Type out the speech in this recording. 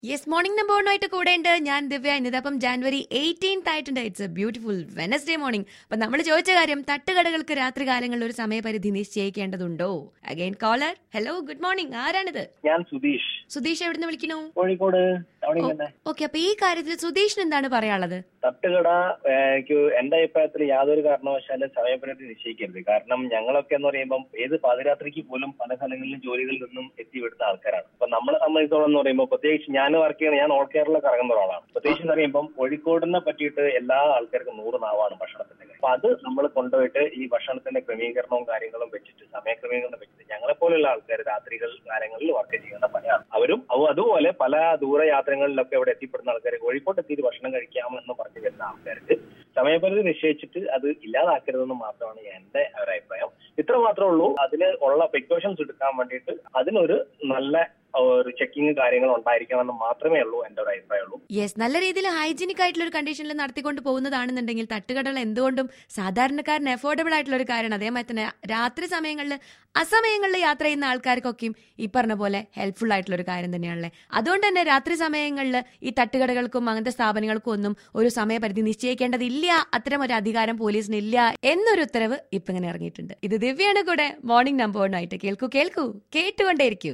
Yes morning നമ്പറിനായിട്ട് കൂടെ ഉണ്ട് ഞാൻ ദിവ്യ ഇന്നത് അപ്പം ജാനുവരി എയ്റ്റീൻത്ത് ആയിട്ടുണ്ട് it's a beautiful Wednesday morning അപ്പൊ നമ്മൾ ചോദിച്ച കാര്യം തട്ടുകടകൾക്ക് രാത്രി കാലങ്ങളിൽ ഒരു സമയപരിധി നിശ്ചയിക്കേണ്ടതുണ്ടോ again caller hello good morning ആരാണിത് ഞാൻ സുധീഷ് സുധീഷ് എവിടുന്ന് വിളിക്കണു കോഴിക്കോട് അവിടെ തന്നെ ഓക്കെ അപ്പൊ ഈ കാര്യത്തിൽ സുധീഷിന് എന്താണ് പറയാനുള്ളത് തട്ടുകട ഏഹ്, എനിക്ക് എന്റെ അഭിപ്രായത്തിൽ യാതൊരു കാരണവശാലും സമയപരിധി നിശ്ചയിക്കരുത് കാരണം ഞങ്ങളൊക്കെ എന്ന് പറയുമ്പോൾ ഏത് പാതിരാത്രിക്ക് പോലും പല സ്ഥലങ്ങളിലും ജോലികളിൽ നിന്നും എത്തിവിടുന്ന ആൾക്കാരാണ് അപ്പൊ നമ്മളെ സംബന്ധിച്ചോളം എന്ന് പറയുമ്പോൾ പ്രത്യേകിച്ച് ഞാൻ വർക്ക് ചെയ്യുന്ന ഞാൻ ഓൾ കേരള കറങ്ങുന്ന ഒരാളാണ് പ്രത്യേകിച്ച് എന്ന് പറയുമ്പോൾ കോഴിക്കോടിനെ പറ്റിയിട്ട് എല്ലാ ആൾക്കാർക്കും നൂറ് നാവാണ് ഭക്ഷണത്തിന്റെ കാര്യം. അപ്പൊ അത് നമ്മൾ കൊണ്ടുപോയിട്ട് ഈ ഭക്ഷണത്തിന്റെ ക്രമീകരണവും കാര്യങ്ങളും വെച്ചിട്ട് സമയക്രമീകരണം വെച്ചിട്ട് ഞങ്ങളെ പോലുള്ള ആൾക്കാർ രാത്രികൾ കാലങ്ങളിൽ വർക്ക് ചെയ്യുന്ന പലയാണ് അവരും അവ- അതുപോലെ പല ദൂരയാത്രകളിലൊക്കെ ഇവിടെ എത്തിപ്പെടുന്ന ആൾക്കാർ കോഴിക്കോട്ട് എത്തിയിട്ട് ഭക്ഷണം കഴിക്കാമെന്ന് പറഞ്ഞു വരുന്ന ആൾക്കാർക്ക് സമയപരിധി നിശ്ചയിച്ചിട്ട് അത് ഇല്ലാതാക്കരുതെന്ന് മാത്രമാണ് എന്റെ ഒരു അഭിപ്രായം ഇത്ര മാത്രമേ ഉള്ളൂ അതിന് ഉള്ള പ്രിക്കോഷൻസ് എടുക്കാൻ വേണ്ടിയിട്ട് അതിനൊരു നല്ല ആ, ഒരു ചെക്കിങ് കാര്യങ്ങൾ ഉണ്ടായിരിക്കണമെന്ന് മാത്രമേ ഉള്ളൂ എന്റെ ഒരു അഭിപ്രായമുള്ളൂ യെസ് നല്ല രീതിയിൽ ഹൈജീനിക് ആയിട്ടുള്ള ഒരു കണ്ടീഷനിൽ നടത്തിക്കൊണ്ട് പോകുന്നതാണെന്നുണ്ടെങ്കിൽ തട്ടുകടകൾ എന്തുകൊണ്ടും സാധാരണക്കാരന് അഫോർഡബിൾ ആയിട്ടുള്ള ഒരു കാര്യമാണ് അതേമാതിരി തന്നെ രാത്രി സമയങ്ങളിൽ അസമയങ്ങളിൽ യാത്ര ചെയ്യുന്ന ആൾക്കാർക്കൊക്കെയും ഈ പറഞ്ഞ പോലെ ഹെൽപ്ഫുൾ ആയിട്ടുള്ള ഒരു കാര്യം തന്നെയാണല്ലേ അതുകൊണ്ട് തന്നെ രാത്രി സമയങ്ങളിൽ ഈ തട്ടുകടകൾക്കും അങ്ങനത്തെ സ്ഥാപനങ്ങൾക്കും ഒന്നും ഒരു സമയപരിധി നിശ്ചയിക്കേണ്ടതില്ല അത്തരം ഒരു അധികാരം പോലീസിന് ഇല്ല എന്നൊരു ഉത്തരവ് ഇപ്പൊ ഇങ്ങനെ ഇറങ്ങിയിട്ടുണ്ട് ഇത് ദിവ്യാണ് കൂടെ മോർണിംഗ് നമ്പറിനായിട്ട് കേൾക്കൂ കേൾക്കൂ കേട്ടുകൊണ്ടേയിരിക്കൂ